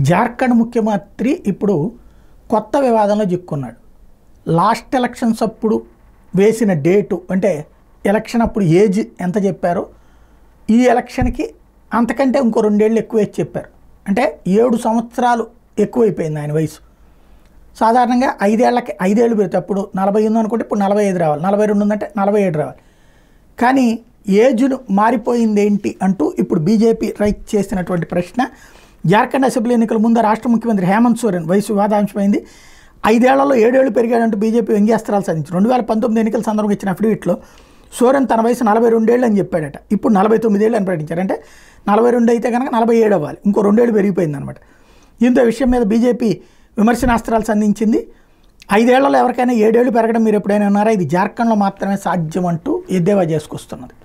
జార్ఖండ్ ముఖ్యమంత్రి ఇప్పుడు కొత్త వివాదంలో చిక్కున్నాడు లాస్ట్ ఎలక్షన్స్ అప్పుడు వేసిన డేటు అంటే ఎలక్షన్ అప్పుడు ఏజ్ ఎంత చెప్పారో ఈ ఎలక్షన్కి అంతకంటే ఇంకో రెండేళ్ళు ఎక్కువ వేసి చెప్పారు అంటే ఏడు సంవత్సరాలు ఎక్కువైపోయింది ఆయన వయసు సాధారణంగా ఐదేళ్లకి ఐదేళ్ళు పెడితే అప్పుడు నలభై ఉంది అనుకుంటే ఇప్పుడు నలభై ఐదు రావాలి నలభై రెండు ఉందంటే నలభై ఏడు రావాలి కానీ ఏజ్ను మారిపోయింది ఏంటి అంటూ ఇప్పుడు బీజేపీ రైట్ చేసినటువంటి ప్రశ్న జార్ఖండ్ అసెంబ్లీ ఎన్నికల ముందు రాష్ట్ర ముఖ్యమంత్రి హేమంత్ సోరెన్ వయసు వివాదాంశమైంది ఐదేళ్లలో ఏడేళ్లు పెరిగాడంటూ బీజేపీ వ్యంగ్యాస్త్రాలు సాధించి రెండు వేల పంతొమ్మిది ఎన్నికల సందర్భంగా ఇచ్చిన అఫిడవిట్లో సోరెన్ తన వయసు నలభై రెండేళ్ళు అని చెప్పాడట ఇప్పుడు నలభై తొమ్మిదేళ్ళు అని ప్రకటించారు అంటే నలభై రెండు అయితే కనుక నలభై ఏడు అవ్వాలి ఇంకో రెండేళ్ళు పెరిగిపోయింది అనమాట దీంతో ఈ విషయం మీద బీజేపీ విమర్శనాస్త్రాలు సంధించింది ఐదేళ్లలో ఎవరికైనా ఏడేళ్ళు పెరగడం మీరు ఎప్పుడైనా ఉన్నారా ఇది జార్ఖండ్లో మాత్రమే సాధ్యం అంటూ ఎద్దేవా చేసుకొస్తున్నది